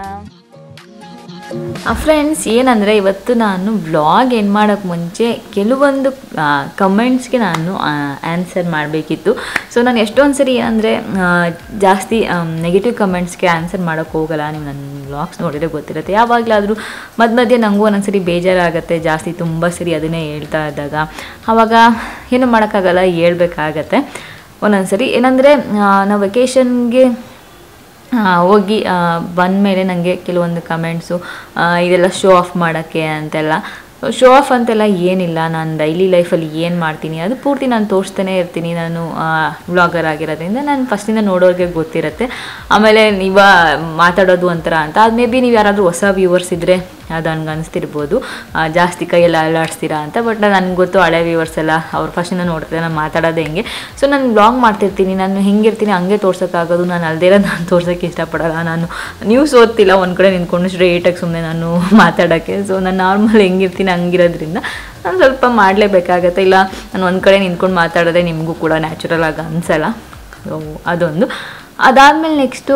Speaker 1: ಫ್ರೆಂಡ್ಸ್ ಏನಂದರೆ ಇವತ್ತು ನಾನು ವ್ಲಾಗ್ ಏನು ಮಾಡೋಕ್ಕೆ ಮುಂಚೆ ಕೆಲವೊಂದು ಕಮೆಂಟ್ಸ್ಗೆ ನಾನು ಆನ್ಸರ್ ಮಾಡಬೇಕಿತ್ತು ಸೊ ನಾನು ಎಷ್ಟೊಂದು ಸರಿ ಅಂದರೆ ಜಾಸ್ತಿ ನೆಗೆಟಿವ್ ಕಮೆಂಟ್ಸ್ಗೆ ಆನ್ಸರ್ ಮಾಡೋಕ್ಕೆ ಹೋಗಲ್ಲ ನೀವು ನನ್ನ ವ್ಲಾಗ್ಸ್ ನೋಡಿದರೆ ಗೊತ್ತಿರುತ್ತೆ ಯಾವಾಗಲಾದರೂ ಮಧ್ಯ ಮಧ್ಯೆ ನನಗೂ ಒಂದೊಂದ್ಸರಿ ಬೇಜಾರಾಗುತ್ತೆ ಜಾಸ್ತಿ ತುಂಬ ಸರಿ ಅದನ್ನೇ ಹೇಳ್ತಾ ಇದ್ದಾಗ ಆವಾಗ ಏನು ಮಾಡೋಕ್ಕಾಗಲ್ಲ ಹೇಳ್ಬೇಕಾಗತ್ತೆ ಒಂದೊಂದ್ಸರಿ ಏನಂದರೆ ನಾವು ವೆಕೇಷನ್ಗೆ ಆ, ಹೋಗಿ ಬಂದಮೇಲೆ ನನಗೆ ಕೆಲವೊಂದು ಕಮೆಂಟ್ಸು ಇದೆಲ್ಲ ಶೋ ಆಫ್ ಮಾಡೋಕ್ಕೆ ಅಂತೆಲ್ಲ ಶೋ ಆಫ್ ಅಂತೆಲ್ಲ ಏನಿಲ್ಲ ನಾನು ಡೈಲಿ ಲೈಫಲ್ಲಿ ಏನು ಮಾಡ್ತೀನಿ ಅದು ಪೂರ್ತಿ ನಾನು ತೋರಿಸ್ತಾನೆ ಇರ್ತೀನಿ ನಾನು ವ್ಲಾಗರ್ ಆಗಿರೋದ್ರಿಂದ ನಾನು ಫಸ್ಟಿಂದ ನೋಡೋರಿಗೆ ಗೊತ್ತಿರುತ್ತೆ ಆಮೇಲೆ ನೀವ ಮಾತಾಡೋದು ಒಂಥರ ಅಂತ ಅದು ಮೇ ಬಿ ನೀವು ಯಾರಾದರೂ ಹೊಸ ವ್ಯೂವರ್ಸ್ ಇದ್ದರೆ ಅದು ಹಂಗೆ ಅನಿಸ್ತಿರ್ಬೋದು ಆ, ಜಾಸ್ತಿ ಕೈಯೆಲ್ಲ ಅಲ್ಲಾಡಿಸ್ತೀರಾ ಅಂತ ಬಟ್ ನನಗೆ ಗೊತ್ತು ಹಳೆ ವ್ಯೂವರ್ಸ್ ಎಲ್ಲ ಅವ್ರು ಫಸ್ಟಿಂದ ನೋಡ್ತಾರೆ ನಾನು ಮಾತಾಡೋದೇ ಹೆಂಗೆ ಸೊ ನಾನು ಬ್ಲಾಗ್ ಮಾಡ್ತಿರ್ತೀನಿ ನಾನು ಹೆಂಗಿರ್ತೀನಿ ಹಂಗೆ ತೋರ್ಸೋಕ್ಕಾಗೋದು ನಾನು ಅಲ್ದೇ ಇರೋದು ನಾನು ತೋರ್ಸೋಕ್ಕೆ ಇಷ್ಟಪಡಲ್ಲ ನಾನು ನ್ಯೂಸ್ ಓದ್ತಿಲ್ಲ ಒಂದು ಕಡೆ ನಿಂತ್ಕೊಂಡು ಸ್ಟ್ರೇಟಾಗಿ ಸುಮ್ಮನೆ ನಾನು ಮಾತಾಡೋಕ್ಕೆ ಸೊ ನಾನು ನಾರ್ಮಲ್ ಹೆಂಗಿರ್ತೀನಿ ಹಂಗಿರೋದ್ರಿಂದ ನಾನು ಸ್ವಲ್ಪ ಮಾಡಲೇಬೇಕಾಗತ್ತೆ ಇಲ್ಲ ನಾನು ಒಂದು ಕಡೆ ನಿಂತ್ಕೊಂಡು ಮಾತಾಡೋದೇ ನಿಮಗೂ ಕೂಡ ನ್ಯಾಚುರಲ್ ಆಗಿ ಅನಿಸಲ್ಲ ಸೊ ಅದೊಂದು ಅದಾದಮೇಲೆ ನೆಕ್ಸ್ಟು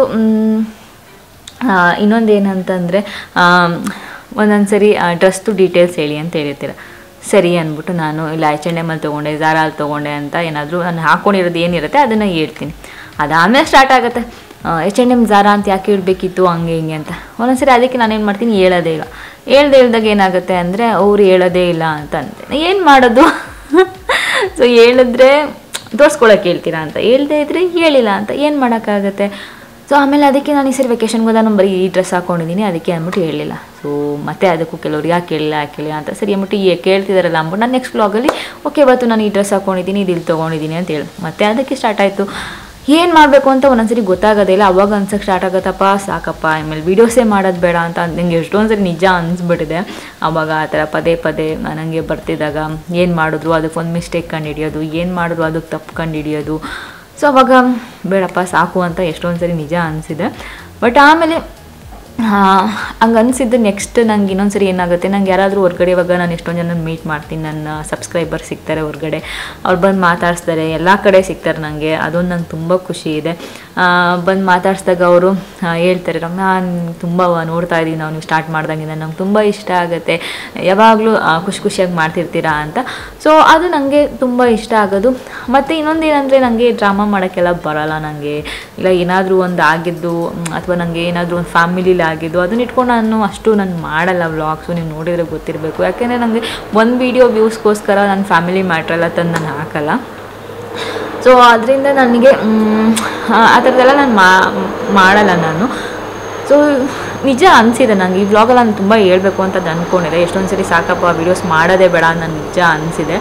Speaker 1: ಇನ್ನೊಂದು ಏನಂತಂದರೆ ಒಂದೊಂದು ಸರಿ ಡ್ರೆಸ್ದು ಡೀಟೇಲ್ಸ್ ಹೇಳಿ ಅಂತ ಹೇಳಿರ್ತೀರ ಸರಿ ಅಂದ್ಬಿಟ್ಟು ನಾನು ಇಲ್ಲ ಎಚ್ ಎನ್ ಎಮ್ ಅಲ್ಲಿ ತೊಗೊಂಡೆ ಝಾರಲ್ಲಿ ತೊಗೊಂಡೆ ಅಂತ ಏನಾದರೂ ನಾನು ಹಾಕ್ಕೊಂಡಿರೋದು ಏನಿರುತ್ತೆ ಅದನ್ನು ಹೇಳ್ತೀನಿ ಅದಾದಮೇಲೆ ಸ್ಟಾರ್ಟ್ ಆಗುತ್ತೆ ಎಚ್ ಎನ್ ಎಮ್ ಝಾರಾ ಅಂತ ಯಾಕೆ ಇಡಬೇಕಿತ್ತು ಹಂಗೆ ಹಿಂಗೆ ಅಂತ ಒಂದೊಂದ್ಸರಿ ಅದಕ್ಕೆ ನಾನೇನು ಮಾಡ್ತೀನಿ ಹೇಳೋದೇ ಇಲ್ಲ ಹೇಳ್ದೆ ಹೇಳ್ದಾಗ ಏನಾಗುತ್ತೆ ಅಂದರೆ ಅವ್ರು ಹೇಳೋದೇ ಇಲ್ಲ ಅಂತ ಅಂತೆ ಏನು ಮಾಡೋದು ಸೊ ಹೇಳಿದ್ರೆ ತೋರಿಸ್ಕೊಳಕ್ಕೆ ಹೇಳ್ತೀರಾ ಅಂತ ಹೇಳ್ದೇ ಇದ್ರೆ ಹೇಳಿಲ್ಲ ಅಂತ ಏನು ಮಾಡೋಕ್ಕಾಗತ್ತೆ ಸೊ ಆಮೇಲೆ ಅದಕ್ಕೆ ನಾನು ಈ ಸರಿ ವೆಕೇಶನ್ಗೆ ಹೋದ ನಾನು ಬರೀ ಈ ಡ್ರೆಸ್ ಹಾಕ್ಕೊಂಡಿದ್ದೀನಿ ಅದಕ್ಕೆ ಅಂದ್ಬಿಟ್ಟು ಹೇಳಿಲ್ಲ ಸೊ ಮತ್ತೆ ಅದಕ್ಕೂ ಕೆಲವ್ರು ಯಾಕೆ ಹೇಳಿಲ್ಲ ಯಾಕೆ ಹೇಳಿಲ್ಲ ಅಂತ ಸರಿ ಅಂದ್ಬಿಟ್ಟು ಈ ಕೇಳ್ತಿದಾರಲ್ಲ ಅಂದ್ಬಿಟ್ಟು ನಾನು ನೆಕ್ಸ್ಟ್ ಬ್ಲಾಗಲ್ಲಿ ಓಕೆ ಇವತ್ತು ನಾನು ಈ ಡ್ರೆಸ್ ಹಾಕ್ಕೊಂಡಿದ್ದೀನಿ ಇದು ಇಲ್ಲಿ ತೊಗೊಂಡಿದ್ದೀನಿ ಅಂತ ಹೇಳಿ ಮತ್ತೆ ಅದಕ್ಕೆ ಸ್ಟಾರ್ಟ್ ಆಯಿತು ಏನು ಮಾಡಬೇಕು ಅಂತ ಒಂದೊಂದ್ಸರಿ ಗೊತ್ತಾಗೋದೇ ಇಲ್ಲ ಅವಾಗ ಅನ್ಸಕ್ಕೆ ಸ್ಟಾರ್ಟ್ ಆಗುತ್ತಪ್ಪ ಸಾಕಪ್ಪ ಆಮೇಲೆ ವೀಡಿಯೋಸೇ ಮಾಡೋದು ಬೇಡ ಅಂತ ನನಗೆ ಎಷ್ಟೊಂದು ಸರಿ ನಿಜ ಅನಿಸ್ಬಿಟ್ಟಿದೆ ಅವಾಗ ಆ ಥರ ಪದೇ ಪದೇ ನನಗೆ ಬರ್ತಿದ್ದಾಗ ಏನು ಮಾಡಿದ್ರು ಅದಕ್ಕೊಂದು ಮಿಸ್ಟೇಕ್ ಕಂಡುಹಿಡಿಯೋದು ಏನು ಮಾಡಿದ್ರು ಅದಕ್ಕೆ ತಪ್ಪು ಕಂಡುಹಿಡಿಯೋದು ಸೊ ಅವಾಗ ಬೇಡಪ್ಪ ಸಾಕು ಅಂತ ಎಷ್ಟೊಂದು ಸರಿ ನಿಜ ಅನಿಸಿದೆ ಬಟ್ ಆಮೇಲೆ ಹಂಗೆ ಅನಿಸಿದ್ದು ನೆಕ್ಸ್ಟ್ ನಂಗೆ ಇನ್ನೊಂದು ಸರಿ ಏನಾಗುತ್ತೆ ನಂಗೆ ಯಾರಾದರೂ ಹೊರ್ಗಡೆ ಇವಾಗ ನಾನು ಎಷ್ಟೊಂದು ಜನ ಮೀಟ್ ಮಾಡ್ತೀನಿ ನನ್ನ ಸಬ್ಸ್ಕ್ರೈಬರ್ ಸಿಗ್ತಾರೆ ಹೊರ್ಗಡೆ ಅವ್ರು ಬಂದು ಮಾತಾಡಿಸ್ತಾರೆ ಎಲ್ಲ ಕಡೆ ಸಿಗ್ತಾರೆ ನನಗೆ ಅದೊಂದು ನಂಗೆ ತುಂಬ ಖುಷಿ ಇದೆ ಬಂದು ಮಾತಾಡಿಸಿದಾಗ ಅವರು ಹೇಳ್ತಾರೆ ರಮ್ಯಾ ನಾನು ತುಂಬ ನೋಡ್ತಾ ಇದ್ದೀನಿ ನಾವು ನೀವು ಸ್ಟಾರ್ಟ್ ಮಾಡ್ದಂಗಿಂದ ನಂಗೆ ತುಂಬ ಇಷ್ಟ ಆಗುತ್ತೆ ಯಾವಾಗಲೂ ಖುಷಿ ಖುಷಿಯಾಗಿ ಮಾಡ್ತಿರ್ತೀರಾ ಅಂತ ಸೊ ಅದು ನನಗೆ ತುಂಬ ಇಷ್ಟ ಆಗೋದು ಮತ್ತು ಇನ್ನೊಂದು ಏನಂದರೆ ನನಗೆ ಡ್ರಾಮಾ ಮಾಡೋಕ್ಕೆಲ್ಲ ಬರಲ್ಲ ನನಗೆ ಇಲ್ಲ ಏನಾದರೂ ಒಂದು ಆಗಿದ್ದು ಅಥವಾ ನನಗೆ ಏನಾದರೂ ಒಂದು ಫ್ಯಾಮಿಲಿಲಿ ಆಗಿದ್ದು ಅದನ್ನ ಇಟ್ಕೊಂಡು ನಾನು ಅಷ್ಟು ನಾನು ಮಾಡಲ್ಲ ವ್ಲಾಗ್ಸು ನೀವು ನೋಡಿದರೆ ಗೊತ್ತಿರಬೇಕು ಯಾಕೆಂದರೆ ನನಗೆ ಒಂದು ವೀಡಿಯೋ ವ್ಯೂಸ್ಗೋಸ್ಕರ ನನ್ನ ಫ್ಯಾಮಿಲಿ ಮ್ಯಾಟ್ರೆಲ್ಲ ತಂದು ನಾನು ಹಾಕಲ್ಲ ಸೊ ಅದರಿಂದ ನನಗೆ ಮ್, ಆ ಆ ಥರದ್ದೆಲ್ಲ ನಾನು ಮಾಡಲ್ಲ ನಾನು ಸೊ ನಿಜ ಅನಿಸಿದೆ ನನಗೆ ಈ ವ್ಲಾಗಲ್ಲಿ ನಾನು ತುಂಬ ಹೇಳ್ಬೇಕು ಅಂತ ಅಂದ್ಕೊಂಡಿದ್ದೆ ಎಷ್ಟೊಂದು ಸರಿ ಸಾಕಪ್ಪ ವೀಡಿಯೋಸ್ ಮಾಡೋದೇ ಬೇಡ ಅಂತ ನನಗೆ ನಿಜ ಅನಿಸಿದೆ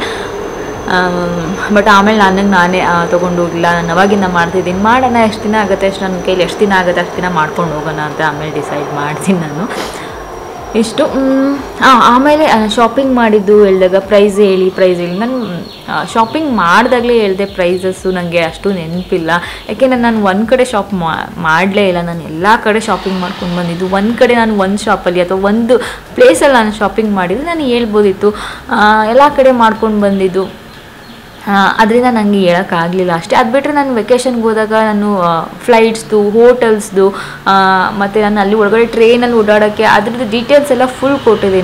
Speaker 1: ಬಟ್ ಆಮೇಲೆ ನನಗೆ ನಾನೇ ಆ, ತೊಗೊಂಡು ಇಲ್ಲ ನಾನು ಅವಾಗಿಂದ ಮಾಡ್ತಿದ್ದೀನಿ ಮಾಡೋಣ ಎಷ್ಟು ದಿನ ಆಗುತ್ತೆ ಅಷ್ಟು ನನ್ನ ಕೈಲಿ ಎಷ್ಟು ದಿನ ಆಗುತ್ತೆ ಅಷ್ಟು ದಿನ ಮಾಡ್ಕೊಂಡು ಹೋಗೋಣ ಅಂತ ಆಮೇಲೆ ಡಿಸೈಡ್ ಮಾಡ್ತೀನಿ ನಾನು ಇಷ್ಟು ಮ್, ಆ, ಆಮೇಲೆ ಶಾಪಿಂಗ್ ಮಾಡಿದ್ದು ಹೇಳಿದಾಗ ಪ್ರೈಸ್ ಹೇಳಿ ಪ್ರೈಸ್ ಹೇಳಿ ನಾನು ಶಾಪಿಂಗ್ ಮಾಡಿದಾಗಲೇ ಹೇಳಿದೆ ಪ್ರೈಸಸ್ಸು ನನಗೆ ಅಷ್ಟು ನೆನಪಿಲ್ಲ ಯಾಕೆಂದರೆ ನಾನು ಒಂದು ಕಡೆ ಶಾಪ್ ಮಾಡಲೇ ಇಲ್ಲ ನಾನು ಎಲ್ಲ ಕಡೆ ಶಾಪಿಂಗ್ ಮಾಡ್ಕೊಂಡು ಬಂದಿದ್ದು ಒಂದು ಕಡೆ ನಾನು ಒಂದು ಶಾಪಲ್ಲಿ ಅಥವಾ ಒಂದು ಪ್ಲೇಸಲ್ಲಿ ನಾನು ಶಾಪಿಂಗ್ ಮಾಡಿದ್ದು ನಾನು ಹೇಳ್ಬೋದಿತ್ತು ಎಲ್ಲ ಕಡೆ ಮಾಡ್ಕೊಂಡು ಬಂದಿದ್ದು ಅದರಿಂದ ನನಗೆ ಹೇಳೋಕ್ಕಾಗಲಿಲ್ಲ ಅಷ್ಟೇ ಅದು ಬಿಟ್ಟರೆ ನಾನು ವೆಕೇಷನ್ಗೆ ಹೋದಾಗ ನಾನು ಫ್ಲೈಟ್ಸ್ದು ಹೋಟೆಲ್ಸ್ದು ಮತ್ತು ನಾನು ಅಲ್ಲಿ ಒಳಗಡೆ ಟ್ರೈನಲ್ಲಿ ಓಡಾಡೋಕ್ಕೆ ಅದ್ರದ್ದು ಡೀಟೇಲ್ಸ್ ಎಲ್ಲ ಫುಲ್ ಕೊಟ್ಟಿದ್ದೀನಿ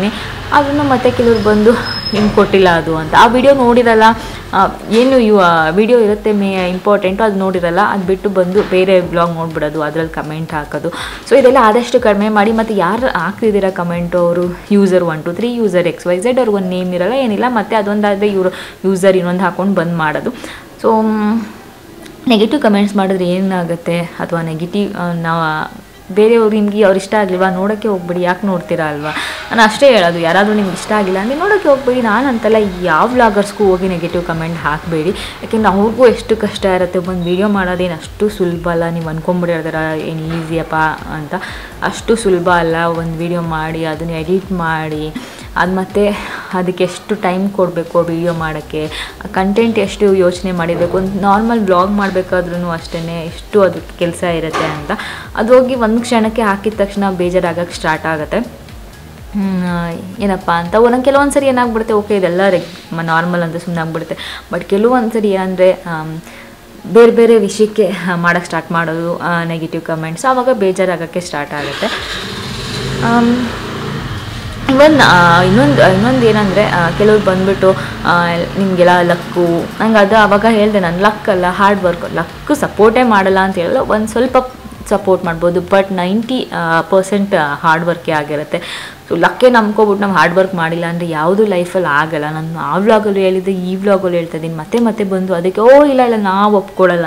Speaker 1: ಆದ್ರೂ ಮತ್ತೆ ಕೆಲವ್ರು ಬಂದು ಹಿಂಗೆ ಕೊಟ್ಟಿಲ್ಲ ಅದು ಅಂತ ಆ ವಿಡಿಯೋ ನೋಡಿರಲ್ಲ ಆ, ಏನು ಇವು ವಿಡಿಯೋ ಇರುತ್ತೆ ಮೇ ಇಂಪಾರ್ಟೆಂಟು ಅದು ನೋಡಿರಲ್ಲ ಅದು ಬಿಟ್ಟು ಬಂದು ಬೇರೆ ಬ್ಲಾಗ್ ನೋಡ್ಬಿಡೋದು ಅದರಲ್ಲಿ ಕಮೆಂಟ್ ಹಾಕೋದು ಸೊ ಇದೆಲ್ಲ ಆದಷ್ಟು ಕಡಿಮೆ ಮಾಡಿ ಮತ್ತು ಯಾರು ಹಾಕ್ತಿದ್ದೀರಾ ಕಮೆಂಟು ಅವರು user one two three user X Y Z ಅವ್ರಿಗೆ ಒಂದು ನೇಮ್ ಇರಲ್ಲ ಏನಿಲ್ಲ ಮತ್ತು ಅದೊಂದಾದರೆ ಇವರು ಯೂಸರ್ ಇನ್ನೊಂದು ಹಾಕೊಂಡು ಬಂದ್ ಮಾಡೋದು ಸೊ ನೆಗೆಟಿವ್ ಕಮೆಂಟ್ಸ್ ಮಾಡಿದ್ರೆ ಏನಾಗುತ್ತೆ ಅಥವಾ ನೆಗೆಟಿವ್ ನಾವು ಬೇರೆಯವ್ರು ನಿಮಗೆ ಅವ್ರು ಇಷ್ಟ ಆಗಲಿಲ್ವಾ ನೋಡೋಕ್ಕೆ ಹೋಗ್ಬೇಡಿ ಯಾಕೆ ನೋಡ್ತೀರಾ ಅಲ್ವಾ ನಾನು ಅಷ್ಟೇ ಹೇಳೋದು ಯಾರಾದರೂ ನಿಮ್ಗೆ ಇಷ್ಟ ಆಗಿಲ್ಲ ಅಂದರೆ ನೋಡೋಕ್ಕೆ ಹೋಗ್ಬೇಡಿ ನಾನು ಅಂತಲ್ಲ ಯಾವ ವ್ಲಾಗರ್ಸ್ಗೂ ಹೋಗಿ ನೆಗೆಟಿವ್ ಕಮೆಂಟ್ ಹಾಕಬೇಡಿ ಯಾಕೆಂದ್ರೆ ಅವ್ರಿಗೂ ಎಷ್ಟು ಕಷ್ಟ ಇರುತ್ತೆ ಒಂದು ವೀಡಿಯೋ ಮಾಡೋದೇನು ಅಷ್ಟು ಸುಲಭ ಅಲ್ಲ ನೀವು ಅಂದ್ಕೊಂಬಿಡಿರ್ತಾರ ಏನು ಈಸಿಯಪ್ಪ ಅಂತ ಅಷ್ಟು ಸುಲಭ ಅಲ್ಲ ಒಂದು ವೀಡಿಯೋ ಮಾಡಿ ಅದನ್ನು ಎಡಿಟ್ ಮಾಡಿ ಅದು ಮತ್ತು ಅದಕ್ಕೆ ಎಷ್ಟು ಟೈಮ್ ಕೊಡಬೇಕು ವೀಡಿಯೋ ಮಾಡೋಕ್ಕೆ ಕಂಟೆಂಟ್ ಎಷ್ಟು ಯೋಚನೆ ಮಾಡಿರಬೇಕು ಒಂದು ನಾರ್ಮಲ್ ಬ್ಲಾಗ್ ಮಾಡಬೇಕಾದ್ರೂ ಅಷ್ಟೇ ಎಷ್ಟು ಅದಕ್ಕೆ ಕೆಲಸ ಇರುತ್ತೆ ಅಂತ ಅದು ಹೋಗಿ ಒಂದು ಕ್ಷಣಕ್ಕೆ ಹಾಕಿದ ತಕ್ಷಣ ಬೇಜಾರಾಗಕ್ಕೆ ಸ್ಟಾರ್ಟ್ ಆಗುತ್ತೆ ಹ್ಮ್, ಏನಪ್ಪ ಅಂತ ಒಂದೊಂದು ಕೆಲವೊಂದು ಸರಿ ಏನಾಗ್ಬಿಡುತ್ತೆ ಓಕೆ ಇದೆಲ್ಲ ರೆಗ್ ನಾರ್ಮಲ್ ಅಂತ ಸುಮ್ಮನೆ ಆಗ್ಬಿಡುತ್ತೆ ಬಟ್ ಕೆಲವೊಂದು ಸರಿ ಏನಂದರೆ ಬೇರೆ ಬೇರೆ ವಿಷಯಕ್ಕೆ ಮಾಡೋಕ್ಕೆ ಸ್ಟಾರ್ಟ್ ಮಾಡೋದು ನೆಗೆಟಿವ್ ಕಮೆಂಟ್ಸ್ ಆವಾಗ ಬೇಜಾರಾಗೋಕ್ಕೆ ಸ್ಟಾರ್ಟ್ ಆಗುತ್ತೆ ಆಮ್, ಇವನ್ ಇನ್ನೊಂದು ಇನ್ನೊಂದು ಏನಂದರೆ ಕೆಲವ್ರು ಬಂದ್ಬಿಟ್ಟು ಆ, ನಿಮಗೆಲ್ಲ ಲಕ್ಕು ನಂಗೆ ಅದು ಅವಾಗ ಹೇಳಿದೆ ನಾನು ಲಕ್ ಅಲ್ಲ ಹಾರ್ಡ್ ವರ್ಕ್ ಲಕ್ಕು ಸಪೋರ್ಟೇ ಮಾಡಲ್ಲ ಅಂತ ಹೇಳಲ್ಲ ಒಂದು ಸ್ವಲ್ಪ ಸಪೋರ್ಟ್ ಮಾಡ್ಬೋದು ಬಟ್ ನೈಂಟಿ ಪರ್ಸೆಂಟ್ ಹಾರ್ಡ್ ವರ್ಕೇ ಆಗಿರುತ್ತೆ ಸೊ ಲಕ್ಕೇ ನಂಬ್ಕೊಬಿಟ್ಟು ನಾವು ಹಾರ್ಡ್ ವರ್ಕ್ ಮಾಡಿಲ್ಲ ಅಂದರೆ ಯಾವುದು ಲೈಫಲ್ಲಿ ಆಗಲ್ಲ ನಾನು ಆ ವ್ಲಾಗಲ್ಲೂ ಹೇಳಿದ್ದೆ ಈ ವ್ಲಾಗಲ್ಲೂ ಹೇಳ್ತಾ ಇದ್ದೀನಿ ಮತ್ತೆ ಮತ್ತೆ ಬಂದು ಅದಕ್ಕೆ ಓ ಇಲ್ಲ ಇಲ್ಲ ನಾವು ಒಪ್ಕೊಳ್ಳಲ್ಲ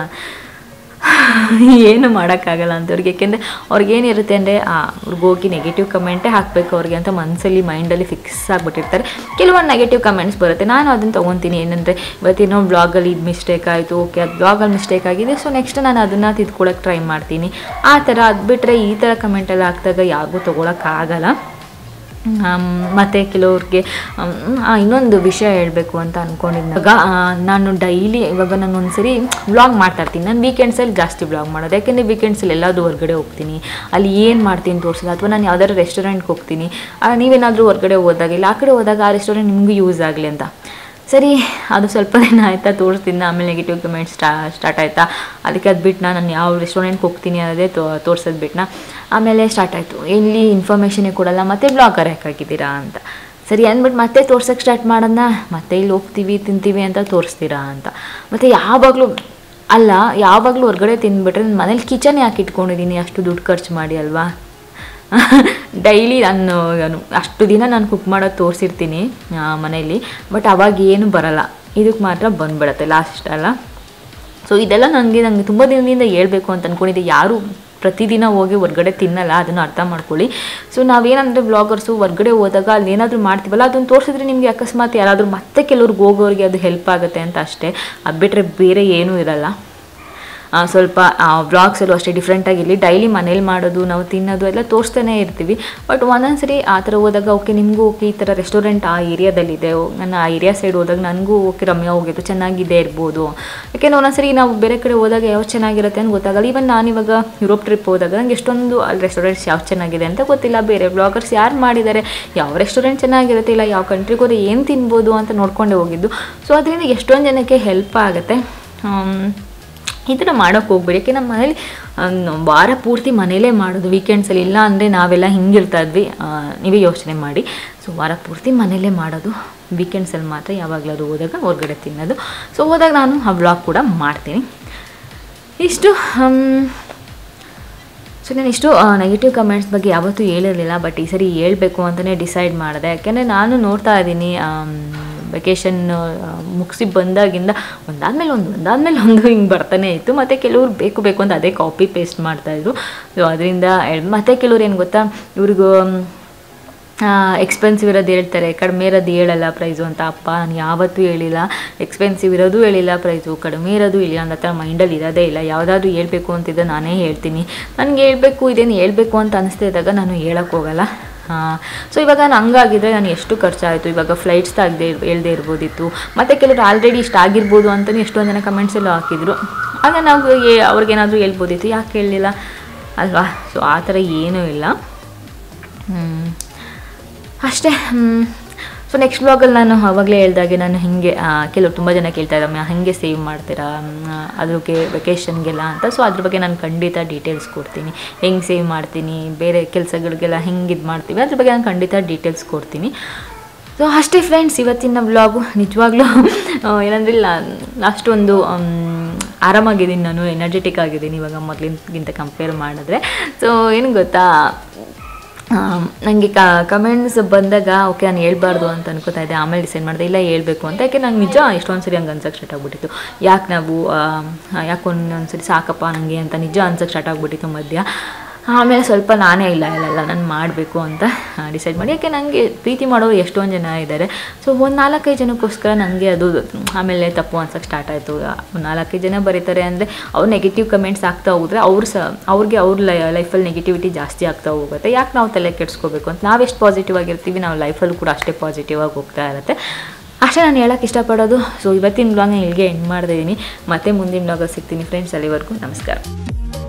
Speaker 1: ಏನು ಮಾಡೋಕ್ಕಾಗಲ್ಲ ಅಂತವ್ರಿಗೆ ಯಾಕೆಂದರೆ ಅವ್ರಿಗೇನಿರುತ್ತೆ ಅಂದರೆ ಅವ್ರಿಗೆ ಹೋಗಿ ನೆಗೆಟಿವ್ ಕಮೆಂಟೇ ಹಾಕಬೇಕು ಅವ್ರಿಗೆ ಅಂತ ಮನಸ್ಸಲ್ಲಿ ಮೈಂಡಲ್ಲಿ ಫಿಕ್ಸ್ ಆಗಿಬಿಟ್ಟಿರ್ತಾರೆ ಕೆಲವೊಂದು ನೆಗೆಟಿವ್ ಕಮೆಂಟ್ಸ್ ಬರುತ್ತೆ ನಾನು ಅದನ್ನು ತೊಗೊತೀನಿ ಏನಂದರೆ ಇವತ್ತೇನೋ ಬ್ಲಾಗಲ್ಲಿ ಇದು ಮಿಸ್ಟೇಕ್ ಆಯಿತು ಓಕೆ ಅದು ಬ್ಲಾಗಲ್ಲಿ ಮಿಸ್ಟೇಕ್ ಆಗಿದೆ ಸೊ ನೆಕ್ಸ್ಟ್ ನಾನು ಅದನ್ನು ತಿದ್ಕೊಳಕ್ಕೆ ಟ್ರೈ ಮಾಡ್ತೀನಿ ಆ ಥರ ಅದು ಬಿಟ್ಟರೆ ಈ ಥರ ಕಮೆಂಟೆಲ್ಲ ಹಾಕಿದಾಗ ಯಾರಿಗೂ ತೊಗೊಳಕ್ಕಾಗಲ್ಲ ಆಮ್, ಮತ್ತೆ ಕೆಲವ್ರಿಗೆ ಆಮ್, ಆ, ಇನ್ನೊಂದು ವಿಷಯ ಹೇಳಬೇಕು ಅಂತ ಅಂದ್ಕೊಂಡಿದ್ದಾಗ ನಾನು ಡೈಲಿ ಇವಾಗ ನಾನು ಒಂದ್ಸರಿ ವ್ಲಾಗ್ ಮಾಡ್ತಾ ಇರ್ತೀನಿ ನಾನು ವೀಕೆಂಡ್ಸಲ್ಲಿ ಜಾಸ್ತಿ ವ್ಲಾಗ್ ಮಾಡೋದು ಯಾಕೆಂದರೆ ವೀಕೆಂಡ್ಸಲ್ಲಿ ಎಲ್ಲಾದರೂ ಹೊರಗಡೆ ಹೋಗ್ತೀನಿ ಅಲ್ಲಿ ಏನು ಮಾಡ್ತೀನಿ ತೋರಿಸೋದು ಅಥವಾ ನಾನು ಯಾವ್ದಾದ್ರು ರೆಸ್ಟೋರೆಂಟ್ಗೆ ಹೋಗ್ತೀನಿ ಆ, ನೀವೇನಾದರೂ ಹೊರಗಡೆ ಹೋದಾಗ ಇಲ್ಲ ಆ ಕಡೆ ಹೋದಾಗ ಆ ರೆಸ್ಟೋರೆಂಟ್ ನಿಮಗೂ ಯೂಸ್ ಆಗಲಿ ಅಂತ ಸರಿ ಅದು ಸ್ವಲ್ಪ ದಿನ ಆಯಿತಾ ತೋರಿಸ್ತಿದ್ದ ಆಮೇಲೆ ನೆಗೆಟಿವ್ ಕಮೆಂಟ್ಸ್ ಸ್ಟಾ ಸ್ಟಾರ್ಟ್ ಆಯಿತಾ ಅದಕ್ಕೆ ಅದು ಬಿಟ್ಟು ನಾನು ಯಾವ ರೆಸ್ಟೋರೆಂಟ್ಗೆ ಹೋಗ್ತೀನಿ ಅನ್ನೋದೇ ತೋ ತೋರ್ಸೋದು ಬಿಟ್ನ ಆಮೇಲೆ ಸ್ಟಾರ್ಟ್ ಆಯಿತು ಇಲ್ಲಿ ಇನ್ಫಾರ್ಮೇಷನೇ ಕೊಡಲ್ಲ ಮತ್ತೆ ಬ್ಲಾಗರ್ ಹಾಕಿದ್ದೀರಾ ಅಂತ ಸರಿ ಅಂದ್ಬಿಟ್ಟು ಮತ್ತೆ ತೋರ್ಸೋಕ್ಕೆ ಸ್ಟಾರ್ಟ್ ಮಾಡೋಣ ಮತ್ತೆ ಇಲ್ಲಿ ಹೋಗ್ತೀವಿ ತಿಂತೀವಿ ಅಂತ ತೋರಿಸ್ತೀರಾ ಅಂತ ಮತ್ತು ಯಾವಾಗಲೂ ಅಲ್ಲ ಯಾವಾಗಲೂ ಹೊರಗಡೆ ತಿಂದ್ಬಿಟ್ರೆ ನನ್ನ ಮನೇಲಿ ಕಿಚನ್ ಯಾಕೆ ಇಟ್ಕೊಂಡಿದ್ದೀನಿ ಅಷ್ಟು ದುಡ್ಡು ಖರ್ಚು ಮಾಡಿ ಅಲ್ವಾ ಡೈಲಿ ನಾನು ನಾನು ಅಷ್ಟು ದಿನ ನಾನು ಕುಕ್ ಮಾಡೋದು ತೋರಿಸಿರ್ತೀನಿ ಮನೇಲಿ ಬಟ್ ಅವಾಗ ಏನು ಬರಲ್ಲ ಇದಕ್ಕೆ ಮಾತ್ರ ಬಂದ್ಬಿಡತ್ತೆ ಲಾಸ್ಟ್ ಅಲ್ಲ ಸೊ ಇದೆಲ್ಲ ನನಗೆ ನನಗೆ ತುಂಬ ದಿನದಿಂದ ಹೇಳ್ಬೇಕು ಅಂತ ಅಂದ್ಕೊಂಡಿದ್ದೆ ಯಾರು ಪ್ರತಿದಿನ ಹೋಗಿ ಹೊರ್ಗಡೆ ತಿನ್ನಲ್ಲ ಅದನ್ನು ಅರ್ಥ ಮಾಡ್ಕೊಳ್ಳಿ ಸೊ ನಾವೇನಂದರೆ ಬ್ಲಾಗರ್ಸು ಹೊರ್ಗಡೆ ಹೋದಾಗ ಅಲ್ಲಿ ಏನಾದರೂ ಮಾಡ್ತೀವಲ್ಲ ಅದನ್ನು ತೋರಿಸಿದ್ರೆ ನಿಮಗೆ ಅಕಸ್ಮಾತ್ ಯಾರಾದರೂ ಮತ್ತೆ ಕೆಲವ್ರಿಗೆ ಹೋಗೋರಿಗೆ ಅದು ಹೆಲ್ಪ್ ಆಗುತ್ತೆ ಅಂತ ಅಷ್ಟೇ ಅದು ಬಿಟ್ಟರೆ ಬೇರೆ ಏನೂ ಇರಲ್ಲ ಆ, ಸ್ವಲ್ಪ ವ್ಲಾಗ್ಸಲ್ಲೂ ಅಷ್ಟೇ ಡಿಫ್ರೆಂಟಾಗಿರಲಿ ಡೈಲಿ ಮನೇಲಿ ಮಾಡೋದು ನಾವು ತಿನ್ನೋದು ಎಲ್ಲ ತೋರಿಸ್ತಾನೆ ಇರ್ತೀವಿ ಬಟ್ ಒಂದೊಂದ್ಸರಿ ಆ ಥರ ಹೋದಾಗ ಓಕೆ ನಿಮಗೂ ಓಕೆ ಈ ಥರ ರೆಸ್ಟೋರೆಂಟ್ ಆ ಏರಿಯಾದಲ್ಲಿದೆ ನಾನು ಆ ಏರಿಯಾ ಸೈಡ್ ಹೋದಾಗ ನನಗೂ ಓಕೆ ರಮ್ಯ ಹೋಗಿತ್ತು ಚೆನ್ನಾಗಿದೆ ಇರ್ಬೋದು ಯಾಕೆಂದ್ರೆ ಒಂದೊಂದ್ಸರಿ ನಾವು ಬೇರೆ ಕಡೆ ಹೋದಾಗ ಯಾವ ಚೆನ್ನಾಗಿರುತ್ತೆ ಅಂತ ಗೊತ್ತಾಗಲ್ಲ ಈವನ್ ನಾನು ಇವಾಗ ಯುರೋಪ್ ಟ್ರಿಪ್ ಹೋದಾಗ ನಂಗೆ ಎಷ್ಟೊಂದು ಅಲ್ಲಿ ರೆಸ್ಟೋರೆಂಟ್ಸ್ ಯಾವ ಚೆನ್ನಾಗಿದೆ ಅಂತ ಗೊತ್ತಿಲ್ಲ ಬೇರೆ ಬ್ಲಾಗರ್ಸ್ ಯಾರು ಮಾಡಿದ್ದಾರೆ ಯಾವ ರೆಸ್ಟೋರೆಂಟ್ ಚೆನ್ನಾಗಿರುತ್ತೆ ಇಲ್ಲ ಯಾವ ಕಂಟ್ರಿಗೆ ಹೋದ್ರೆ ಏನು ತಿನ್ಬೋದು ಅಂತ ನೋಡ್ಕೊಂಡೇ ಹೋಗಿದ್ದು ಸೊ ಅದರಿಂದ ಎಷ್ಟೊಂದು ಜನಕ್ಕೆ ಹೆಲ್ಪ್ ಆಗುತ್ತೆ ಆಮ್, ಈ ಥರ ಮಾಡೋಕ್ಕೆ ಹೋಗ್ಬೇಡಿ ಯಾಕೆ ನಮ್ಮ ಮನೇಲಿ ಒಂದು ವಾರ ಪೂರ್ತಿ ಮನೇಲೇ ಮಾಡೋದು ವೀಕೆಂಡ್ಸಲ್ಲಿ ಇಲ್ಲ ಅಂದರೆ ನಾವೆಲ್ಲ ಹಿಂಗಿರ್ತಾ ಇದ್ವಿ ಆ, ನೀವೇ ಯೋಚನೆ ಮಾಡಿ ಸೊ ವಾರ ಪೂರ್ತಿ ಮನೇಲೇ ಮಾಡೋದು ವೀಕೆಂಡ್ಸಲ್ಲಿ ಮಾತ್ರ ಯಾವಾಗಲಾದ್ರು ಹೋದಾಗ ಹೊರಗಡೆ ತಿನ್ನೋದು ಸೊ ಹೋದಾಗ ನಾನು ಆ ವ್ಲಾಗ್ ಕೂಡ ಮಾಡ್ತೀನಿ ಇಷ್ಟು ಹಮ್, ಸೊ ನಾನು ಇಷ್ಟು ನೆಗೆಟಿವ್ ಕಮೆಂಟ್ಸ್ ಬಗ್ಗೆ ಯಾವತ್ತೂ ಹೇಳಿರಲಿಲ್ಲ ಬಟ್ ಈ ಸರಿ ಹೇಳ್ಬೇಕು ಅಂತಲೇ ಡಿಸೈಡ್ ಮಾಡಿದೆ ಯಾಕೆಂದರೆ ನಾನು ನೋಡ್ತಾ ಇದ್ದೀನಿ ವೆಕೇಷನ್ ಮುಗಿಸಿ ಬಂದಾಗಿಂದ ಒಂದಾದ್ಮೇಲೆ ಒಂದು ಒಂದಾದ್ಮೇಲೆ ಒಂದು ಹಿಂಗೆ ಬರ್ತಾನೆ ಇತ್ತು ಮತ್ತು ಕೆಲವ್ರು ಬೇಕು ಬೇಕು ಅಂತ ಅದೇ ಕಾಪಿ ಪೇಸ್ಟ್ ಮಾಡ್ತಾಯಿದ್ರು ಸೊ ಅದರಿಂದ ಮತ್ತು ಕೆಲವ್ರು ಏನು ಗೊತ್ತಾ ಇವ್ರಿಗೂ ಎಕ್ಸ್ಪೆನ್ಸಿವ್ ಇರೋದು ಹೇಳ್ತಾರೆ ಕಡಿಮೆ ಇರೋದು ಹೇಳಲ್ಲ ಪ್ರೈಸು ಅಂತ ಅಪ್ಪ ನಾನು ಯಾವತ್ತೂ ಹೇಳಿಲ್ಲ ಎಕ್ಸ್ಪೆನ್ಸಿವ್ ಇರೋದು ಹೇಳಿಲ್ಲ ಪ್ರೈಸು ಕಡಿಮೆ ಇರೋದು ಇಲ್ಲ ನನ್ನ ಹತ್ರ ಮೈಂಡಲ್ಲಿ ಇರೋದೇ ಇಲ್ಲ ಯಾವುದಾದ್ರೂ ಹೇಳ್ಬೇಕು ಅಂತಿದ್ದ ನಾನೇ ಹೇಳ್ತೀನಿ ನನಗೆ ಹೇಳ್ಬೇಕು ಇದೇನು ಹೇಳ್ಬೇಕು ಅಂತ ಅನಿಸ್ತಾ ಇದ್ದಾಗ ನಾನು ಹೇಳಕ್ಕೆ ಹೋಗಲ್ಲ ಸೊ ಇವಾಗ ನಾನು ಹಂಗಾಗಿದ್ರೆ ನಾನು ಎಷ್ಟು ಖರ್ಚಾಯಿತು ಇವಾಗ ಫ್ಲೈಟ್ಸ್ ತೆಗ್ದೇ ಹೇಳ್ದೇ ಇರ್ಬೋದಿತ್ತು ಮತ್ತು ಕೆಲವರು ಆಲ್ರೆಡಿ ಇಷ್ಟ ಆಗಿರ್ಬೋದು ಅಂತಲೇ ಎಷ್ಟೊಂದು ಜನ ಕಮೆಂಟ್ಸಲ್ಲೂ ಹಾಕಿದ್ರು ಆಗ ನಾವು ಏ- ಅವ್ರಿಗೇನಾದರೂ ಹೇಳ್ಬೋದಿತ್ತು ಯಾಕೆ ಹೇಳಲಿಲ್ಲ ಅಲ್ವಾ ಸೊ ಆ ಥರ ಏನೂ ಇಲ್ಲ ಹ್ಮ್. ಅಷ್ಟೇ ಸೊ ನೆಕ್ಸ್ಟ್ ಬ್ಲಾಗಲ್ಲಿ ನಾನು ಆವಾಗಲೇ ಹೇಳ್ದಾಗೆ ನಾನು ಹಿಂಗೆ ಕೆಲವು ತುಂಬ ಜನ ಕೇಳ್ತಾ ಇದ್ದಾರೆ ಹಾಗೆ ಸೇವ್ ಮಾಡ್ತೀರಾ ಮ್, ಅದಕ್ಕೆ ವೆಕೇಷನ್ಗೆಲ್ಲ ಅಂತ ಸೊ ಅದ್ರ ಬಗ್ಗೆ ನಾನು ಖಂಡಿತ ಡೀಟೇಲ್ಸ್ ಕೊಡ್ತೀನಿ ಹೆಂಗೆ ಸೇವ್ ಮಾಡ್ತೀನಿ ಬೇರೆ ಕೆಲಸಗಳಿಗೆಲ್ಲ ಹೆಂಗೆ ಇದು ಮಾಡ್ತೀವಿ ಅದ್ರ ಬಗ್ಗೆ ನಾನು ಖಂಡಿತ ಡೀಟೇಲ್ಸ್ ಕೊಡ್ತೀನಿ ಸೊ ಅಷ್ಟೇ ಫ್ರೆಂಡ್ಸ್ ಇವತ್ತಿನ ಬ್ಲಾಗು ನಿಜವಾಗ್ಲೂ ಏನಂದ್ರೆ ಲಾಸ್ಟ್ ಒಂದು ಆಮ್, ಆರಾಮಾಗಿದ್ದೀನಿ ನಾನು ಎನರ್ಜೆಟಿಕ್ ಆಗಿದ್ದೀನಿ ಇವಾಗ ಮೊದಲಿನಗಿಂತ ಕಂಪೇರ್ ಮಾಡಿದ್ರೆ ಸೊ ಏನು ಗೊತ್ತಾ ನನಗೆ ಕಮೆಂಟ್ಸ್ ಬಂದಾಗ ಓಕೆ ನಾನು ಹೇಳ್ಬಾರ್ದು ಅಂತ ಅನ್ಕೋತಾ ಇದ್ದೆ ಆಮೇಲೆ ಡಿಸೈಡ್ ಮಾಡಿದೆ ಇಲ್ಲ ಹೇಳ್ಬೇಕು ಅಂತ ಯಾಕೆ ನಂಗೆ ನಿಜ ಎಷ್ಟೊಂದು ಸರಿ ಹಂಗೆ ಅನ್ಸಕ್ಕೆ ಸ್ಟಾರ್ಟ್ ಆಗ್ಬಿಟ್ಟಿತ್ತು ಯಾಕೆ ನಾವು ಯಾಕೆ ಒಂದೊಂದು ಸರಿ ಸಾಕಪ್ಪ ನನಗೆ ಅಂತ ನಿಜ ಅನ್ಸಕ್ಕೆ ಸ್ಟಾರ್ಟ್ ಆಗ್ಬಿಟ್ಟಿತ್ತು ಮಧ್ಯ ಆಮೇಲೆ ಸ್ವಲ್ಪ ನಾನೇ ಇಲ್ಲ ಇಲ್ಲ ನಾನು ಮಾಡಬೇಕು ಅಂತ ಡಿಸೈಡ್ ಮಾಡಿ ಯಾಕೆ ನನಗೆ ಪ್ರೀತಿ ಮಾಡೋರು ಎಷ್ಟೊಂದು ಜನ ಇದ್ದಾರೆ ಸೊ ಒಂದು ನಾಲ್ಕೈದು ಜನಕ್ಕೋಸ್ಕರ ನನಗೆ ಅದು ಆಮೇಲೆ ತಪ್ಪು ಅನ್ಸಕ್ಕೆ ಸ್ಟಾರ್ಟ್ ಆಯಿತು ಒಂದು ನಾಲ್ಕೈದು ಜನ ಬರೀತಾರೆ ಅಂದರೆ ಅವ್ರು ನೆಗೆಟಿವ್ ಕಮೆಂಟ್ಸ್ ಆಗ್ತಾ ಹೋದ್ರೆ ಅವ್ರು ಸಹ ಅವ್ರಿಗೆ ಅವ್ರ ಲೈ ಲೈಫಲ್ಲಿ ನೆಗೆಟಿವಿಟಿ ಜಾಸ್ತಿ ಆಗ್ತಾ ಹೋಗುತ್ತೆ ಯಾಕೆ ನಾವು ತಲೆ ಕೆಡಿಸ್ಕೋಬೇಕು ಅಂತ ನಾವೆಷ್ಟು ಪಾಸಿಟಿವ್ ಆಗಿರ್ತೀವಿ ನಾವು ಲೈಫಲ್ಲೂ ಕೂಡ ಅಷ್ಟೇ ಪಾಸಿಟಿವ್ ಆಗಿ ಹೋಗ್ತಾ ಇರುತ್ತೆ ಅಷ್ಟೇ ನಾನು ಹೇಳೋಕ್ಕೆ ಇಷ್ಟಪಡೋದು ಸೊ ಇವತ್ತಿನ ಬ್ಲಾಗ್ನ ಇಲ್ಲಿಗೆ ಎಂಡ್ ಮಾಡ್ತಾ ಇದ್ದೀನಿ ಮತ್ತೆ ಮುಂದಿನ ಬ್ಲಾಗಲ್ಲಿ ಸಿಗ್ತೀನಿ ಫ್ರೆಂಡ್ಸ್ ಅಲ್ಲಿವರೆಗೂ ನಮಸ್ಕಾರ